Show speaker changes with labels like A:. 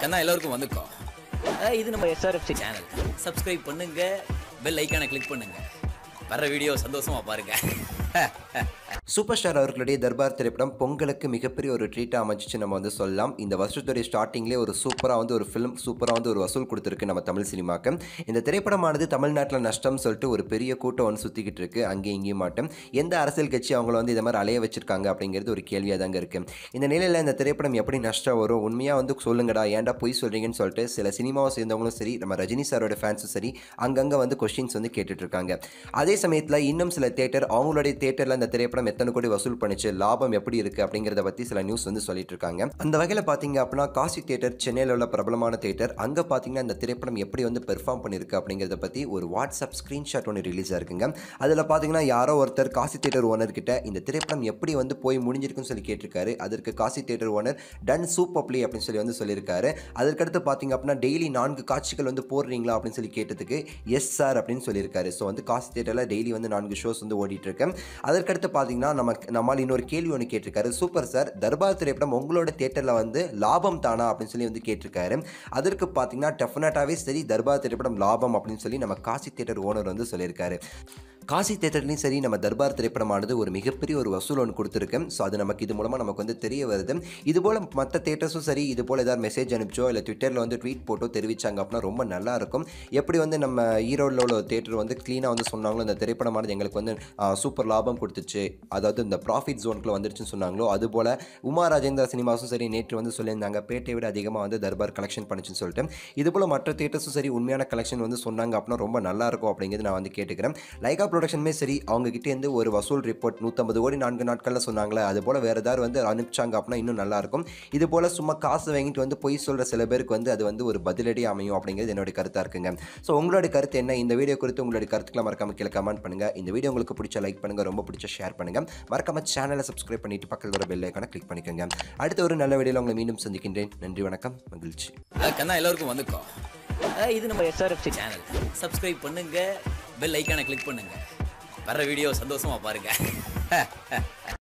A: கண்ணா எல்லாருக்கும் வந்துக்கோ
B: அஹ் இது நம்ம எஸ்ஆர்எஃப்சி
A: சேனல் சப்ஸ்கிரைப் பண்ணுங்க பெல் ஐக்கானை கிளிக் பண்ணுங்க வர்ற வீடியோ சந்தோஷமா பாருங்க
C: சூப்பர் ஸ்டார் அவர்களுடைய தர்பார் திரைப்படம் பொங்கலுக்கு மிகப்பெரிய ஒரு ட்ரீட்டாக அமைச்சிச்சு நம்ம வந்து சொல்லலாம் இந்த வருஷத்துடைய ஸ்டார்டிங்லேயே ஒரு சூப்பராக வந்து ஒரு ஃபிலிம் சூப்பராக வந்து ஒரு வசூல் கொடுத்துருக்கு நம்ம தமிழ் சினிமாக்கு இந்த திரைப்படமானது தமிழ்நாட்டில் நஷ்டம் சொல்லிட்டு ஒரு பெரிய கூட்டம் வந்து சுற்றிக்கிட்டு இருக்கு அங்கேயும் இங்கேயும் மாட்டும் எந்த அரசியல் கட்சி அவங்கள வந்து இதை மாதிரி அலைய வச்சிருக்காங்க அப்படிங்கிறது ஒரு கேள்வியாக தாங்க இருக்கு இந்த நிலையில் இந்த திரைப்படம் எப்படி நஷ்டம் வரும் உண்மையாக வந்து சொல்லுங்கடா ஏன்டா பொய் சொல்றீங்கன்னு சொல்லிட்டு சில சினிமாவை சேர்ந்தவங்களும் சரி நம்ம ரஜினி சாரோட ஃபேன்ஸும் சரி அங்கங்கே வந்து கொஸ்டின்ஸ் வந்து கேட்டுட்டு இருக்காங்க அதே சமயத்தில் இன்னும் சில தேட்டர் அவங்களுடைய தேட்டரில் இந்த திரைப்படம் எத்தனை கோடி வசூல் பண்ணுச்சு லாபம் எப்படி இருக்குது அப்படிங்கிறத பற்றி சில நியூஸ் வந்து சொல்லிட்டு இருக்காங்க அந்த வகையில் பார்த்தீங்க அப்படின்னா காசி தேட்டர் சென்னையில் உள்ள பிரபலமான தேட்டர் அங்கே பார்த்தீங்கன்னா இந்த திரைப்படம் எப்படி வந்து பெர்ஃபார்ம் பண்ணியிருக்கு அப்படிங்கிறத பற்றி ஒரு வாட்ஸ்அப் ஸ்க்ரீன்ஷாட் ஒன்று ரிலீஸ் ஆயிருக்குங்க அதில் பார்த்தீங்கன்னா யாரோ ஒருத்தர் காசி தேட்டர் ஓனர் கிட்ட இந்த திரைப்படம் எப்படி வந்து போய் முடிஞ்சிருக்குன்னு சொல்லி கேட்டிருக்காரு அதற்கு Kasi theatre owner done superbly அப்படின்னு சொல்லி வந்து சொல்லியிருக்காரு அதற்கடுத்து பார்த்தீங்க அப்படின்னா டெய்லி நான்கு காட்சிகள் வந்து போடுறீங்களா அப்படின்னு சொல்லி கேட்டதுக்கு எஸ் சார் அப்படின்னு சொல்லியிருக்காரு ஸோ வந்து காசி தேட்டரில் டெய்லி வந்து நான்கு ஷோஸ் வந்து ஓடிட்டு இருக்கேன் அதற்கடுத்து பார்த்தீங்கன்னா நம்ம நம்மால் இன்னொரு கேள்வி ஒன்று கேட்டிருக்காரு சூப்பர் சார் தர்பார் திரைப்படம் உங்களோட தேட்டரில் வந்து லாபம் தானா அப்படின்னு சொல்லி வந்து கேட்டிருக்காரு அதற்கு பார்த்தீங்கன்னா டெஃபினட்டாகவே சரி தர்பார் திரைப்படம் லாபம் அப்படின்னு சொல்லி நம்ம காசி தேட்டர் ஓனர் வந்து சொல்லியிருக்காரு காசி தேட்டர்லையும் சரி நம்ம தர்பார் திரைப்படமானது ஒரு மிகப்பெரிய ஒரு வசூல் ஒன்று கொடுத்துருக்கு ஸோ அது நமக்கு இது மூலமாக நமக்கு வந்து தெரிய வருது இது போல் மற்ற தேட்டர்ஸும் சரி இது போல் ஏதாவது மெசேஜ் அனுப்பிச்சோ இல்லை ட்விட்டரில் வந்து ட்வீட் போட்டோ தெரிவிச்சாங்க அப்படின்னா ரொம்ப நல்லா இருக்கும் எப்படி வந்து நம்ம ஈரோடில் உள்ள தேட்டர் வந்து க்ளீனாக வந்து சொன்னாங்களோ இந்த திரைப்படமானது எங்களுக்கு வந்து சூப்பர் லாபம் கொடுத்துச்சு அதாவது இந்த ப்ராஃபிட் ஜோனுக்குள்ள வந்துருச்சுன்னு சொன்னாங்களோ அதுபோல் உமா ராஜேந்திரா சினிமாஸும் சரி நேற்று வந்து சொல்லியிருந்தாங்க பேட்டை விட அதிகமாக வந்து தர்பார் கலெக்ஷன் பண்ணுச்சுன்னு சொல்லிட்டு இது போல் மற்ற தேட்டர்ஸும் சரி உண்மையான கலெக்ஷன் வந்து சொன்னாங்க அப்படின்னா ரொம்ப நல்லா இருக்கும் அப்படிங்கிறது நான் வந்து கேட்டுக்கிறேன் லைகா ப்ரொடக்ஷனுமே சரி அவங்க கிட்டேருந்து ஒரு வசூல் ரிப்போர்ட் நூற்றம்பது கோடி நான்கு நாட்களில் சொன்னாங்களே அது போல் வேறு ஏதாவது வந்து அனுப்பிச்சாங்க அப்படின்னா இன்னும் நல்லாயிருக்கும் இது போல் சும்மா காசு வாங்கிட்டு வந்து பொய் சொல்கிற சில பேருக்கு வந்து அது வந்து ஒரு பதிலடி அமையும் அப்படிங்கிறது என்னுடைய கருத்தாக இருக்குங்க ஸோ உங்களோட கருத்து என்ன இந்த வீடியோ குறித்து உங்களுடைய கருத்துக்களை மறக்காம கீழே கமெண்ட் பண்ணுங்கள் இந்த வீடியோ உங்களுக்கு பிடிச்ச லைக் பண்ணுங்கள் ரொம்ப பிடிச்ச ஷேர் பண்ணுங்கள் மறக்காம சேனலை சப்ஸ்கிரைப் பண்ணிட்டு பக்கத்தில் வர பெல் ஐக்கான கிளிக் பண்ணிக்கோங்க அடுத்த ஒரு நல்ல வீடியோவில் உங்களை மீண்டும் சந்திக்கின்றேன் நன்றி வணக்கம் மகிழ்ச்சி
A: கண்ணா எல்லாருக்கும் வந்துக்கோ
B: அஹ் இது நம்ம எஸ்ஆர்எஃப்சி
A: சேனல் சப்ஸ்கிரைப் பண்ணுங்க பெல் ஐக்கானை கிளிக் பண்ணுங்க வர்ற வீடியோ சந்தோஷமா பாருங்க